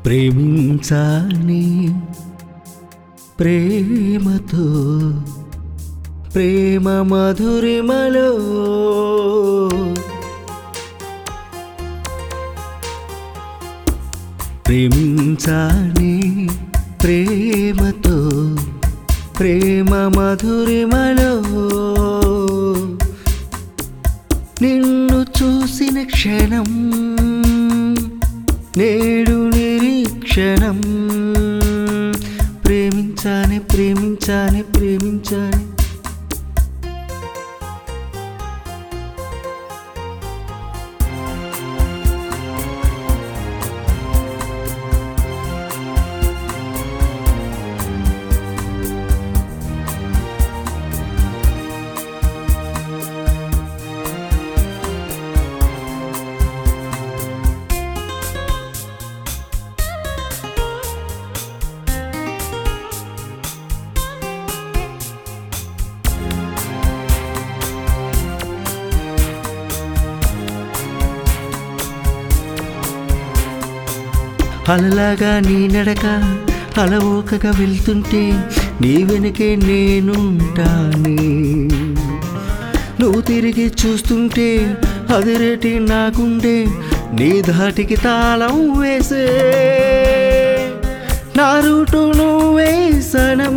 ప్రేమించాని ప్రేమతో ప్రేమ మధురిమలో ప్రేమించాని ప్రేమతో ప్రేమ మధురిమలో నిన్ను చూసిన క్షణం నేడు నిరీక్షణం ప్రేమించానే ప్రేమించానే ప్రేమించానే అలలాగా నీ నడక అలవోకగా వెళ్తుంటే నీ వెనకే నేనుంటానే నువ్వు తిరిగి చూస్తుంటే అదిరేటి నాకుండే నీ ధాటికి తాళం వేసే నా రూటు నువ్వే సనం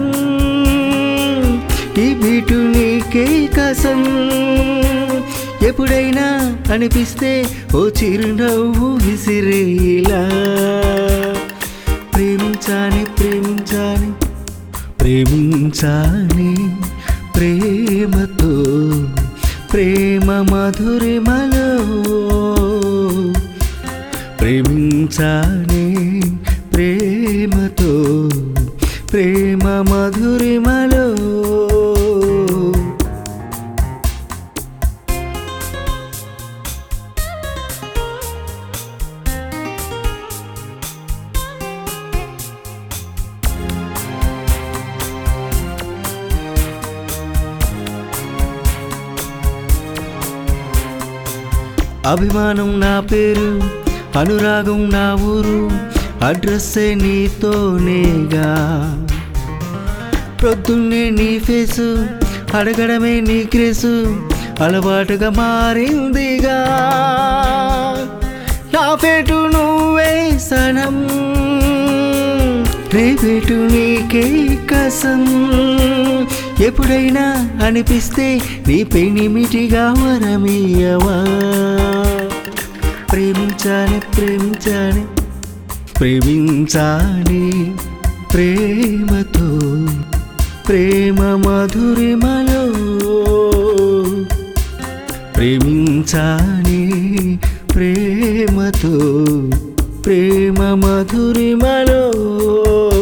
ఈ బీటు నీకే కసం ఎప్పుడైనా అనిపిస్తే ఓ చిరునవ్వు విసిరేలా ప్రేమించాని ప్రేమించాని ప్రేమించాని ప్రేమతో ప్రేమ మధురిమలో ప్రేమించాని ప్రేమతో ప్రేమ మధురిమలో అభిమానం నా పేరు అనురాగం నా ఊరు అడ్రస్సే నీతోనేగా ప్రొద్దున్నే నీ ఫేసు అడగడమే నీ క్రేసు అలవాటుగా మారిందిగా నా పేటు నువ్వే సనం రేపేటు నీకే కసం ఎప్పుడైనా అనిపిస్తే నీ పెనిమిటిగా వరమీయవా ప్రేమించాలి ప్రేమించాలి ప్రేమించాలి ప్రేమతో ప్రేమ మధురిమలో ప్రేమించాలి ప్రేమతో ప్రేమ మధురిమలో